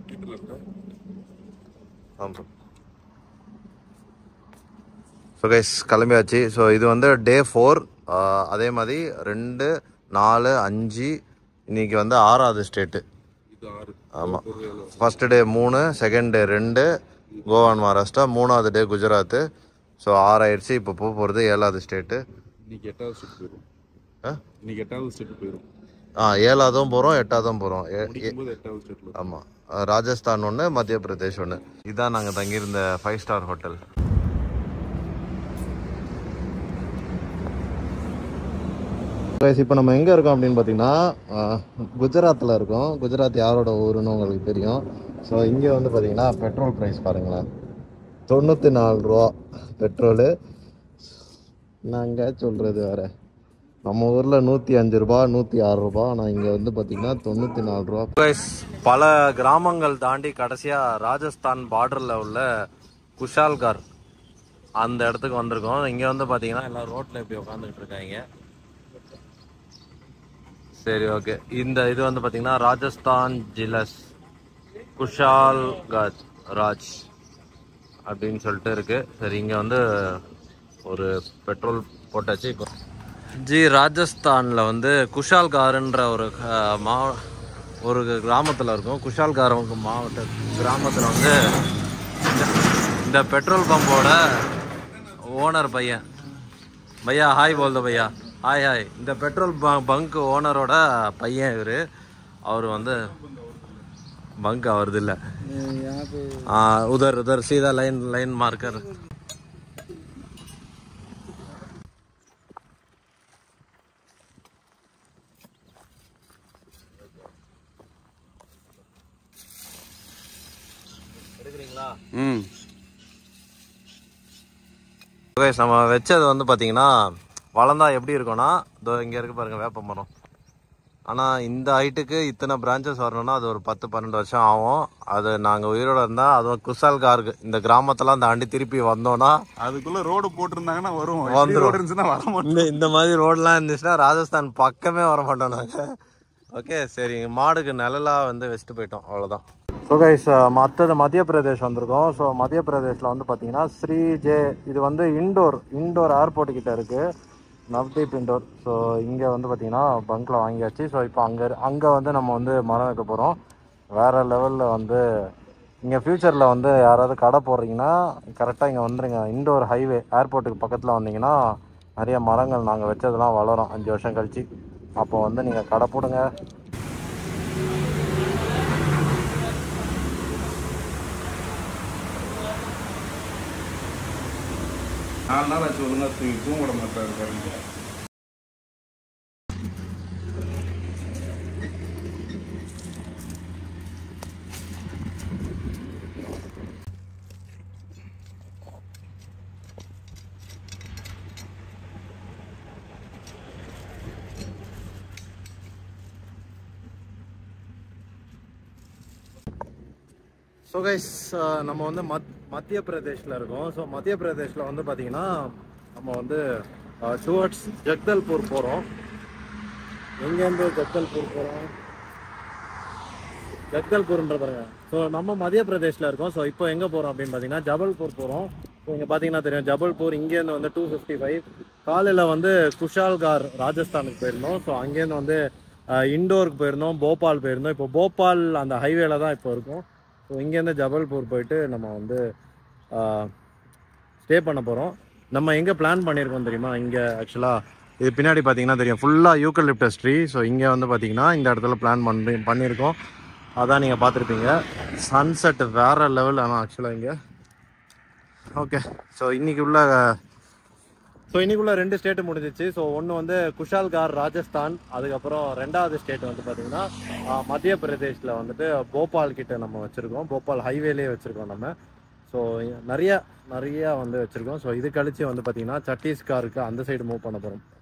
ஆமாம் so guys கிளம்பியாச்சு so இது வந்து டே ஃபோர் அதே மாதிரி ரெண்டு நாலு அஞ்சு இன்னைக்கு வந்து ஆறாவது ஸ்டேட்டு இது ஆறு ஆமாம் ஃபர்ஸ்ட் டே மூணு செகண்ட் டே ரெண்டு கோவா அண்ட் மகாராஷ்டிரா மூணாவது டே குஜராத்து ஸோ ஆறாயிடுச்சு இப்போ போக போகிறது ஏழாவது ஸ்டேட்டு இன்னைக்கு எட்டாவது ஸ்டெப் போயிடும் ஆ? இன்னைக்கு எட்டாவது ஸ்டெப் போயிடும் ஆ ஏழாவதும் போகிறோம் எட்டாவதும் போகிறோம் முடிக்கும்போது எட்டாவது ஸ்டெப்ல ஆமாம் ராஜஸ்தான் ஒன்று மத்திய பிரதேஷ் ஒன்று இதான் நாங்கள் தங்கியிருந்த ஃபைவ் ஸ்டார் ஹோட்டல் இப்போ நம்ம எங்கே இருக்கோம் அப்படின்னு பார்த்தீங்கன்னா குஜராத்தில் இருக்கோம் குஜராத் யாரோட ஊருன்னு உங்களுக்கு தெரியும் ஸோ இங்கே வந்து பார்த்தீங்கன்னா பெட்ரோல் ப்ரைஸ் பாருங்களேன் தொண்ணூற்றி நாலு ரூபா பெட்ரோலு நாங்கள் சொல்கிறது வேற நம்ம ஊரில் நூற்றி அஞ்சு ரூபா நூற்றி ஆறு ரூபா ஆனால் இங்கே வந்து பார்த்தீங்கன்னா தொண்ணூற்றி நாலு ரூபா பல கிராமங்கள் தாண்டி கடைசியாக ராஜஸ்தான் பார்டரில் உள்ள குஷால்கார் அந்த இடத்துக்கு வந்திருக்கோம் இங்கே வந்து பார்த்தீங்கன்னா எல்லாம் ரோட்டில் இப்படி உட்காந்துக்கிட்டு இருக்காங்க சரி ஓகே இந்த இது வந்து பார்த்தீங்கன்னா ராஜஸ்தான் ஜிலஸ் குஷால்கார் ராஜ் அப்படின்னு சொல்லிட்டு இருக்கு சரி இங்கே வந்து ஒரு பெட்ரோல் போட்டாச்சு இப்போ ஜி ராஜஸ்தானில் வந்து குஷால்கார்ன்ற ஒரு அஹ், மாவ ஒரு கிராமத்தில் இருக்கும் குஷால்கார் மாவட்ட கிராமத்தில் வந்து இந்த- இந்த பெட்ரோல் பம்போட ஓனர் பையன் பையா ஹாய் போல்த பையா ஹாய் ஹாய் இந்த பெட்ரோல் பங்க் ஓனரோட பையன் இவர் அவர் வந்து பங்க் அவரது இல்லை உதர் உதர் சீதா லைன் லைன் மார்க்கர் எடுக்கிறீங்களா ம் ஓகே நம்ம வச்சது வந்து பார்த்தீங்கன்னா வளர்ந்தா எப்படி இருக்கும்னா இதோ இங்கே இருக்கு பாருங்க வேப்ப மரம் ஆனால் இந்த ஹைட்டுக்கு இத்தனை பிரான்ச்சஸ் வரணும்னா அது ஒரு பத்து பன்னெண்டு வருஷம் ஆகும் அது நாங்கள் உயிரோட இருந்தால் அதுவும் குசால்காருக்கு இந்த கிராமத்தெல்லாம் தாண்டி திருப்பி வந்தோம்னா அதுக்குள்ள ரோடு போட்டிருந்தாங்கன்னா வரும் வந்துரும். ரோடு இருந்துச்சுன்னா வர மாட்டோம் இந்த இந்த மாதிரி ரோடெலாம் இருந்துச்சுன்னா ராஜஸ்தான் பக்கமே வர மாட்டோம் நாங்கள் ஓகே சரி மாடுக்கு நிழலாக வந்து வச்சுட்டு போயிட்டோம் அவ்வளோதான் ஸோ கைஸ் மற்றது மத்திய பிரதேஷ் வந்திருக்கோம் ஸோ மத்திய பிரதேஷில் வந்து பார்த்தீங்கன்னா ஸ்ரீ ஜே இது வந்து இண்டோர் இண்டோர் ஏர்போர்ட் கிட்ட இருக்குது நவ்தீப் இண்டோர் ஸோ இங்கே வந்து பார்த்தீங்கன்னா பங்க்கில் வாங்கியாச்சு ஸோ இப்போ அங்கே அங்கே வந்து நம்ம வந்து மரம் வைக்க போகிறோம் வேறு லெவலில் வந்து இங்கே ஃப்யூச்சரில் வந்து யாராவது கடை போடுறீங்கன்னா கரெக்டாக இங்கே வந்துருங்க இண்டோர் ஹைவே ஏர்போர்ட்டுக்கு பக்கத்தில் வந்தீங்கன்னா நிறைய மரங்கள் நாங்கள் வச்சதெல்லாம் வளரும் அஞ்சு வருஷம் கழிச்சு அப்போ வந்து நீங்கள் கடை போடுங்க நாலு நாள் ஆச்சு ஒழுங்கா தூங்கி தூங்க விட மாட்டாரு பாருங்க ஸோ கைஸ் நம்ம வந்து மத் மத்திய பிரதேஷில் இருக்கோம் ஸோ மத்திய பிரதேஷில் வந்து பார்த்தீங்கன்னா நம்ம வந்து டுவர்ட்ஸ் ஜக்தல்பூர் போகிறோம் எங்கேருந்து ஜக்தல்பூர் போகிறோம் ஜக்தல்பூர்ன்ற பாருங்க ஸோ நம்ம மத்திய பிரதேஷில் இருக்கோம் ஸோ இப்போ எங்கே போகிறோம் அப்படின்னு பார்த்தீங்கன்னா ஜபல்பூர் போகிறோம் ஸோ இங்கே பார்த்தீங்கன்னா தெரியும் ஜபல்பூர் இங்கேருந்து வந்து டூ ஃபிஃப்டி ஃபைவ் காலையில் வந்து குஷால்கார் ராஜஸ்தானுக்கு போயிருந்தோம் ஸோ அங்கேருந்து வந்து அஹ், இண்டோருக்கு போயிருந்தோம் போபால் போயிருந்தோம் இப்போ போபால் அந்த ஹைவேல தான் இப்போ இருக்கும் ஸோ இங்கேருந்து ஜபல்பூர் போயிட்டு நம்ம வந்து ஸ்டே பண்ண போகிறோம் நம்ம எங்கே பிளான் பண்ணியிருக்கோம் தெரியுமா இங்கே ஆக்சுவலாக இது பின்னாடி பார்த்தீங்கன்னா தெரியும் ஃபுல்லாக யூக்கலிப்டஸ் ட்ரீ ஸோ இங்கே வந்து பார்த்தீங்கன்னா இந்த இடத்துல பிளான் பண்ணி பண்ணியிருக்கோம் அதான் நீங்கள் பார்த்துருப்பீங்க சன்செட் வேற லெவல் ஆனால் ஆக்சுவலாக இங்கே ஓகே ஸோ இன்னைக்கு உள்ள ஸோ இன்னைக்குள்ள ரெண்டு ஸ்டேட் முடிஞ்சிச்சு ஸோ ஒன்று வந்து குஷால்கார் ராஜஸ்தான் அதுக்கப்புறம் ரெண்டாவது ஸ்டேட் வந்து பார்த்தீங்கன்னா ஆஹ், மத்திய பிரதேஷில் வந்துட்டு போபால் கிட்ட நம்ம வச்சுருக்கோம் போபால் ஹைவேலேயே வச்சுருக்கோம் நம்ம ஸோ நிறைய நிறைய வந்து வச்சுருக்கோம் ஸோ இது கழிச்சு வந்து பார்த்தீங்கன்னா சத்தீஸ்கருக்கு அந்த சைடு மூவ் பண்ண போகிறோம்